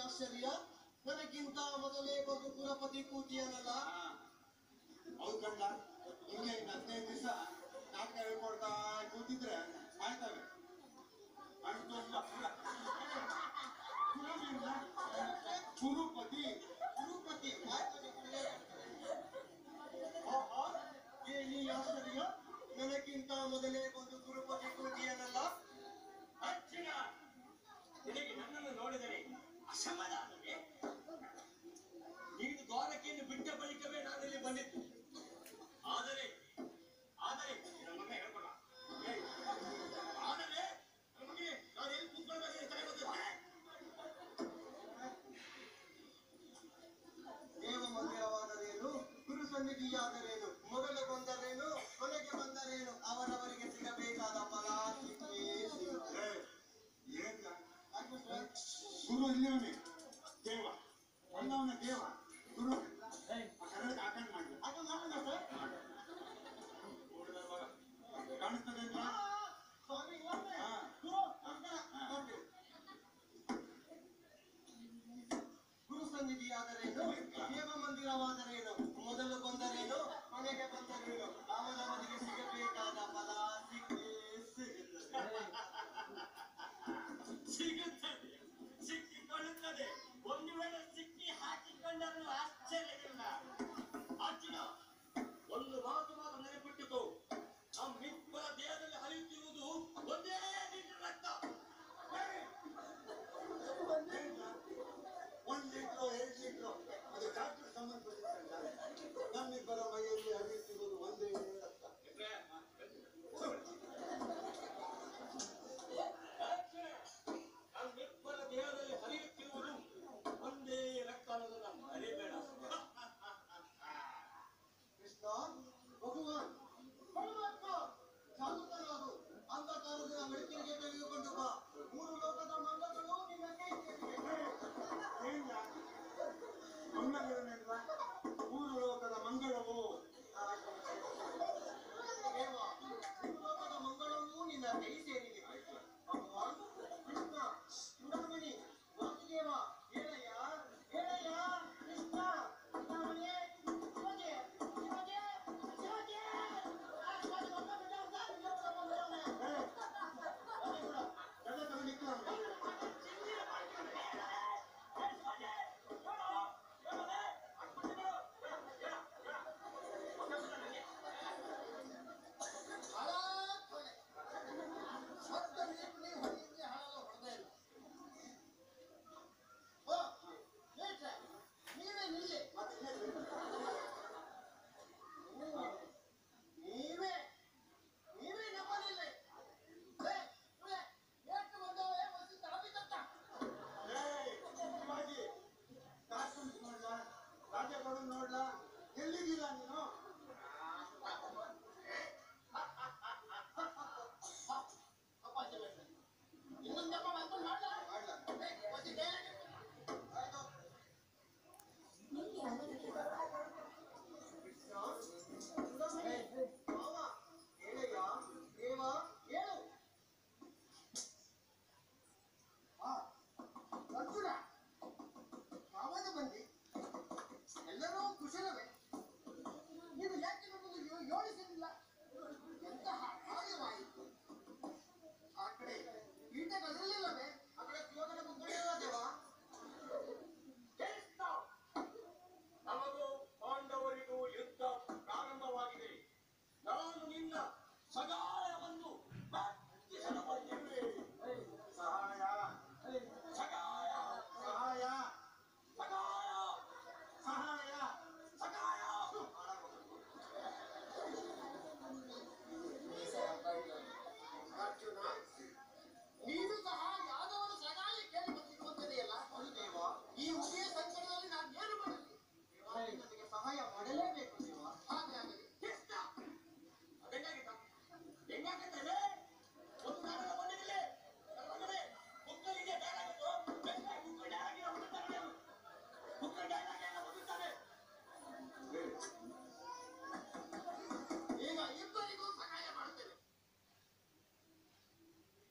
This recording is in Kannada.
ಆಶ್ಚರ್ಯ ನನಗಿಂತ ಮೊದಲೇ ಬಂದು ಕುಲಪತಿ ಕೂತಿಯನಲ್ಲ ಹೌದು ಕಂಡ ಹಿಂಗೆ ಇನ್ನು ಹದಿನೈದು ದಿವಸ ನಾಟಕ ಹೇಳ್ಕೊಡ್ತಾ ಕೂತಿದ್ರೆ ಆಯ್ತವೆ ಅಷ್ಟೊಂದು ಗುರುಪತಿ ಕುರುಪತಿ ಆಯ್ತು ನಿಮ್ಮನೆ. ಆಹಾ, ಏನಿ ಆಶ್ಚರ್ಯ ನನಗಿಂತ ಮೊದಲೇ ಬಂದು ಕುರುಪತಿ ಕೂತಿಯನಲ್ಲ ಅರ್ಜುನ ನಿನಗೆ ನನ್ನನ್ನು ನೋಡಿದರೆ ಅಸಮಾಧಾನವೇ ನೀನು ದ್ವಾರಕೆಯನ್ನು ಬಿಟ್ಟ ಬಳಿಕವೇ ನಾನಿಲ್ಲಿ ಬಂದಿದ್ದು ಆದರೆ ಆದರೆ ನಮ್ಮನ್ನ ಹೇಳ್ಕೊಳ ಏಯ್, ಆದರೆ ನಮಗೆ ನಾನು ಎಲ್ಲಿ ಕೂತ್ಕೊಳ್ಬೇಕು ತಲೆ ಗೊತ್ತಿಲ್ಲ ದೇವ ಮಂದಿರವಾದರೇನು ಗುರು ಸನ್ನಿಧಿಯಾದರೇನು ಮೊದಲು ಬಂದರೇನು ಕೊನೆಗೆ ಬಂದರೇನು ಅವರವರಿಗೆ ಸಿಗಬೇಕಾದ ಫಲ ಸಿಕ್ಕೇ ಸಿಗುತ್ತೆ ಏ, ಏನ್ ಆಗ್ಬಿಟ್ರೆ? ಗುರು ಇಲ್ಲವನೇ